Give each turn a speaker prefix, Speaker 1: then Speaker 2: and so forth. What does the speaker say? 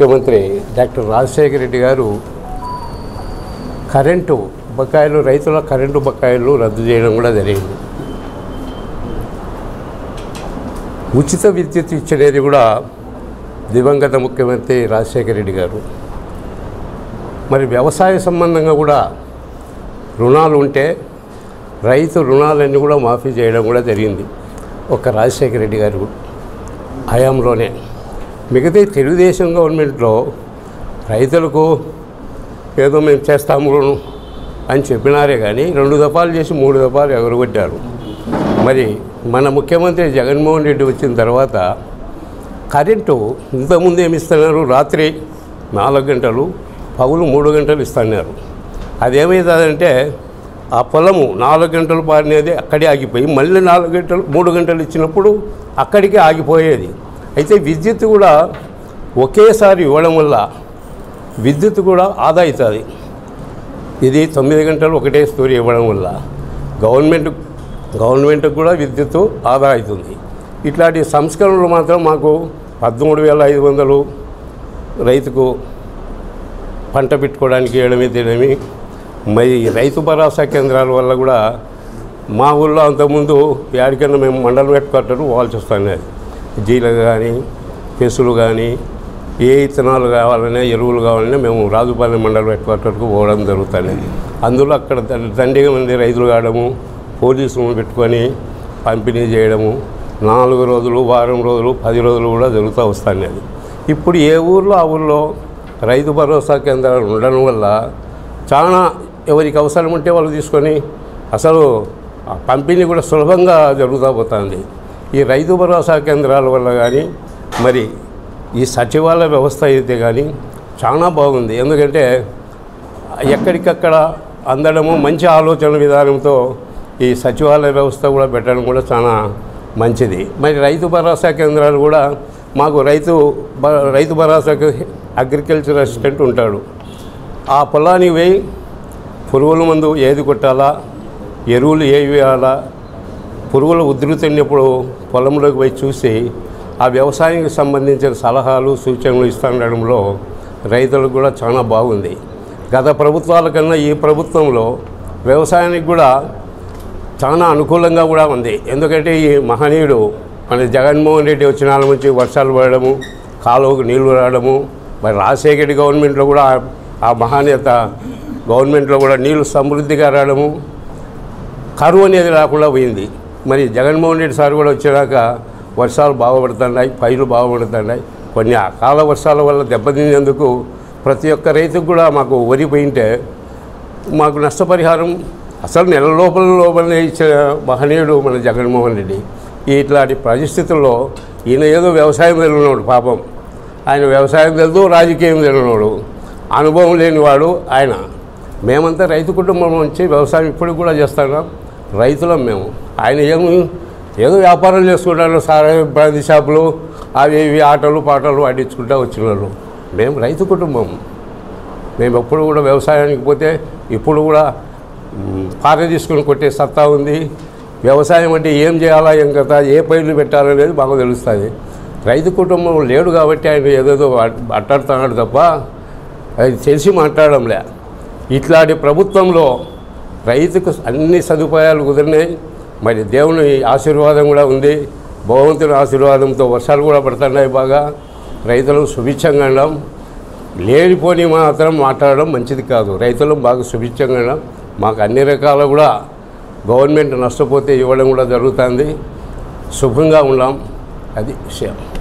Speaker 1: ముఖ్యమంత్రి డాక్టర్ రాజశేఖర రెడ్డి గారు కరెంటు బకాయిలు రైతుల కరెంటు బకాయిలు రద్దు చేయడం కూడా జరిగింది ఉచిత విద్యుత్ ఇచ్చినది కూడా దివంగత ముఖ్యమంత్రి రాజశేఖర రెడ్డి గారు మరి వ్యవసాయ సంబంధంగా కూడా రుణాలు ఉంటే రైతు రుణాలన్నీ కూడా మాఫీ చేయడం కూడా జరిగింది ఒక రాజశేఖర రెడ్డి గారు హయాంలోనే మిగతా తెలుగుదేశం గవర్నమెంట్లో రైతులకు ఏదో మేము చేస్తాము అని చెప్పినారే కానీ రెండు దఫాలు చేసి మూడు దఫాలు ఎగరగొట్టారు మరి మన ముఖ్యమంత్రి జగన్మోహన్ రెడ్డి వచ్చిన తర్వాత కరెంటు ఇంతకుముందు ఏమి ఇస్తున్నారు రాత్రి నాలుగు గంటలు పగులు మూడు గంటలు ఇస్తున్నారు అదేమవుతుందంటే ఆ పొలము నాలుగు గంటలు పారినది అక్కడే ఆగిపోయి మళ్ళీ నాలుగు గంటలు మూడు గంటలు ఇచ్చినప్పుడు అక్కడికే ఆగిపోయేది అయితే విద్యుత్ కూడా ఒకేసారి ఇవ్వడం వల్ల విద్యుత్ కూడా ఆదా అవుతుంది ఇది తొమ్మిది గంటలు ఒకటే స్టోరీ ఇవ్వడం వల్ల గవర్నమెంట్ గవర్నమెంట్కి కూడా విద్యుత్ ఆదా అవుతుంది ఇట్లాంటి సంస్కరణలు మాత్రం మాకు పదమూడు వేల ఐదు వందలు రైతుకు పంట పెట్టుకోవడానికి ఇవ్వడమే తినమి మరి రైతు భరోసా కేంద్రాల వల్ల కూడా మా ఊళ్ళో అంతకుముందు యాడికన్నా మేము మండలం హెడ్ క్వార్టర్ పోవాల్సి వస్తుంది జీలు కానీ పెసులు కానీ ఏ ఇత్తనాలు కావాలన్నా ఎరువులు కావాలన్నా మేము రాజుపాలెం మండలం హెడ్ క్వార్టర్కు పోవడం జరుగుతుంది అందులో అక్కడ ద- దండిగా మంది రైతులు కావడము పోలీసులను పెట్టుకొని పంపిణీ చేయడము నాలుగు రోజులు వారం రోజులు పది రోజులు కూడా జరుగుతూ వస్తాయి అది ఇప్పుడు ఏ ఊర్లో ఆ ఊర్లో రైతు భరోసా కేంద్రాలు ఉండడం వల్ల చాలా ఎవరికి అవసరం ఉంటే వాళ్ళు తీసుకొని అసలు ఆ పంపిణీ కూడా సులభంగా జరుగుతూ పోతుంది ఈ రైతు భరోసా కేంద్రాల వల్ల కానీ మరి ఈ సచివాలయ వ్యవస్థ అయితే కానీ చాలా బాగుంది ఎందుకంటే ఎక్కడికక్కడ అందడము మంచి ఆలోచన విధానంతో ఈ సచివాలయ వ్యవస్థ కూడా పెట్టడం కూడా చాలా మంచిది మరి రైతు భరోసా కేంద్రాలు కూడా మాకు రైతు భ- రైతు భరోసాకి అగ్రికల్చర్ అసిస్టెంట్ ఉంటాడు ఆ పొలానికి పోయి పురుగుల మందు ఏది కొట్టాలా ఎరువులు ఏవి వేయాలా పురుగుల ఉధృతి ఉన్నప్పుడు పొలంలోకి పోయి చూసి ఆ వ్యవసాయానికి సంబంధించిన సలహాలు సూచనలు ఇస్తుండడంలో రైతులకు కూడా చాలా బాగుంది గత ప్రభుత్వాల కన్నా ఈ ప్రభుత్వంలో వ్యవసాయానికి కూడా చాలా అనుకూలంగా కూడా ఉంది ఎందుకంటే ఈ మహనీయుడు మన జగన్మోహన్ రెడ్డి వచ్చిన నాళ్ళ నుంచి వర్షాలు పడడము కాలువకు నీళ్లు రావడము మరి రాజశేఖర రెడ్డి గవర్నమెంట్లో కూడా ఆ- ఆ మహానేత గవర్నమెంట్లో కూడా నీళ్లు సమృద్ధిగా రావడము కరువు అనేది రాకుండా పోయింది మరి జగన్మోహన్ రెడ్డి సార్ కూడా వచ్చాక వర్షాలు బాగుపడుతున్నాయి పైరు బాగుపడుతున్నాయి కొన్ని అకాల వర్షాల వల్ల దెబ్బతినేందుకు ప్రతి ఒక్క రైతుకు కూడా మాకు వరి పోయింటే మాకు నష్టపరిహారం అసలు నెల లోపల లోపలనే ఇచ్చిన మహనీయుడు మన జగన్మోహన్ రెడ్డి ఈ ఇట్లాంటి పరిస్థితుల్లో ఈయన ఏదో వ్యవసాయం తెలియనోడు పాపం ఆయన వ్యవసాయం తెలుదు రాజకీయం తెలియనోడు అనుభవం లేనివాడు ఆయన మేమంతా రైతు కుటుంబం నుంచి వ్యవసాయం ఇప్పుడు కూడా చేస్తున్నాం రైతులం మేము ఆయన ఏమి ఏదో వ్యాపారం చేసుకుంటారు సారా బ్రాంతి షాపులు అవి ఇవి ఆటలు పాటలు ఆడించుకుంటూ వచ్చిన వాళ్ళు మేము రైతు కుటుంబం మేము ఎప్పుడు కూడా వ్యవసాయానికి పోతే ఇప్పుడు కూడా మ్, పార తీసుకుని కొట్టే సత్తా ఉంది వ్యవసాయం అంటే ఏం చేయాలా ఏం కదా ఏ పైర్లు పెట్టాలనేది బాగా తెలుస్తుంది రైతు కుటుంబం లేడు కాబట్టి ఆయన ఏదేదో అట్- అట్టాడుతున్నాడు తప్ప అది తెలిసి మాట్లాడడంలే ఇట్లాంటి ప్రభుత్వంలో రైతుకు అన్ని సదుపాయాలు కుదిరినాయి మరి దేవుని ఆశీర్వాదం కూడా ఉంది భగవంతుని ఆశీర్వాదంతో వర్షాలు కూడా పడుతున్నాయి బాగా రైతులకు సుభిక్షంగా ఉండడం లేనిపోని మాత్రం మాట్లాడడం మంచిది కాదు రైతులు బాగా సుభిక్షంగా ఉండడం మాకు అన్ని రకాల కూడా గవర్నమెంట్ నష్టపోతే ఇవ్వడం కూడా జరుగుతుంది శుభంగా ఉన్నాం అది విషయం